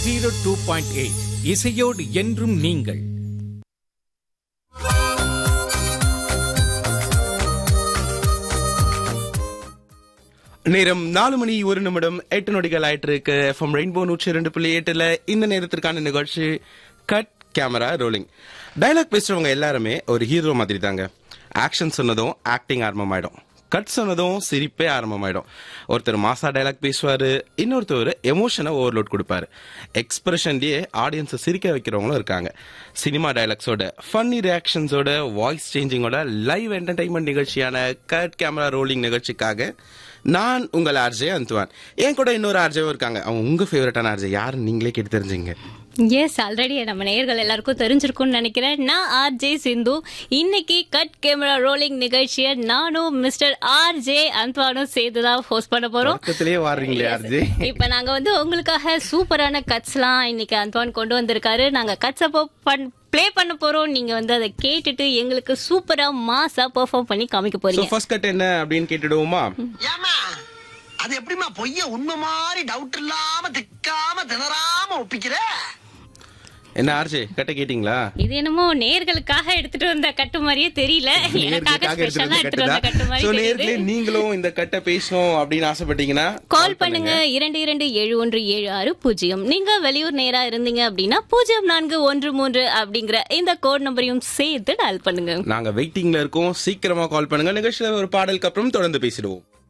zero two point eight இசையோடு என்றும் நீங்கள் நேரம் நாலு மணி ஒரு நிமிடம் எட்டு நொடிகள் ஆயிட்டு இருக்கு எஃப்எம் ரெயின்போ நூற்றி இரண்டு புள்ளி எட்டுல இந்த நேரத்திற்கான நிகழ்ச்சி கட் கேமரா ரோலிங் டயலாக் பேசுறவங்க எல்லாருமே ஒரு ஹீரோ மாதிரி தாங்க ஆக்ஷன் சொன்னதும் ஆக்டிங் ஆரம்பமாயிடும் கட் சொன்னதும் சிரிப்பே ஆரம்பமாயிடும் ஒருத்தர் மாசா டயலாக் பேசுவாரு இன்னொருத்தர் எமோஷனை ஓவர்லோட் கொடுப்பாரு எக்ஸ்பிரஷன்லயே ஆடியன்ஸை சிரிக்க வைக்கிறவங்களும் இருக்காங்க சினிமா டயலாக்ஸோட ஃபன்னி ரியாக்ஷன்ஸோட வாய்ஸ் சேஞ்சிங்கோட லைவ் என்டர்டைன்மெண்ட் நிகழ்ச்சியான கட் கேமரா ரோலிங் நிகழ்ச்சிக்காக நான் உங்கள் ஆர்ஜே அந்துவான் என் கூட இன்னொரு ஆர்ஜேவும் இருக்காங்க அவங்க உங்க ஃபேவரட்டான ஆர்ஜே யாருன்னு நீங்களே கேட்டு தெரிஞ்சுங்க எஸ் ஆல்ரெடி நம்ம நேயர்கள் எல்லாருக்கும் தெரிஞ்சிருக்கும்னு நினைக்கிறேன் நான் ஆர்ஜே சிந்து இன்னைக்கு கட் கேமரா ரோலிங் நிகழ்ச்சியை நானும் மிஸ்டர் ஆர்ஜே அந்த்வானும் சேர்த்து தான் ஹோஸ்ட் பண்ண போறோம் பக்கத்திலேயே வாடுறீங்களே ஆர்ஜே இப்ப நாங்க வந்து உங்களுக்காக சூப்பரான கட்ஸ்லாம் இன்னைக்கு அந்த்வான் கொண்டு வந்திருக்காரு நாங்க கட்ஸ் அப்போ பண் ப்ளே பண்ண போறோம் நீங்க வந்து அதை கேட்டுட்டு எங்களுக்கு சூப்பரா மாசா பெர்ஃபார்ம் பண்ணி காமிக்க சோ போறீங்க ஃபர்ஸ்ட் கட் என்ன அப்படின்னு கேட்டுடுவோமா ஏமா அது எப்படிமா பொய்ய உண்மை மாதிரி டவுட் இல்லாம திக்காம திணறாம ஒப்பிக்கிற என்ன ஆர்ஜே கட்ட கேட்டீங்களா இது என்னமோ நேர்களுக்காக எடுத்துட்டு வந்த கட்டு மாதிரியே தெரியல எனக்காக நேர்களுக்காக ஸ்பெஷலா எடுத்துட்டு எடுத்துட்டு வந்த வந்த கட்டு கட்டு மாதிரி சோ தெரியுது நேர்களே நீங்களும் இந்த கட்டை பேசணும் அப்படின்னு ஆசைப்பட்டீங்கன்னா கால் பண்ணுங்க இரண்டு இரண்டு ஏழு ஒன்று ஏழு ஆறு பூஜ்ஜியம் நீங்க வெளியூர் நேரா இருந்தீங்க அப்படின்னா பூஜ்ஜியம் நான்கு ஒன்று மூன்று அப்படிங்கிற இந்த கோட் நம்பரையும் சேர்த்து டயல் பண்ணுங்க நாங்க வெயிட்டிங்ல இருக்கோம் சீக்கிரமா கால் பண்ணுங்க நிகழ்ச்சியில ஒரு பாடலுக்கு அப்புறம் தொடர்ந்து பேசிடுவோம்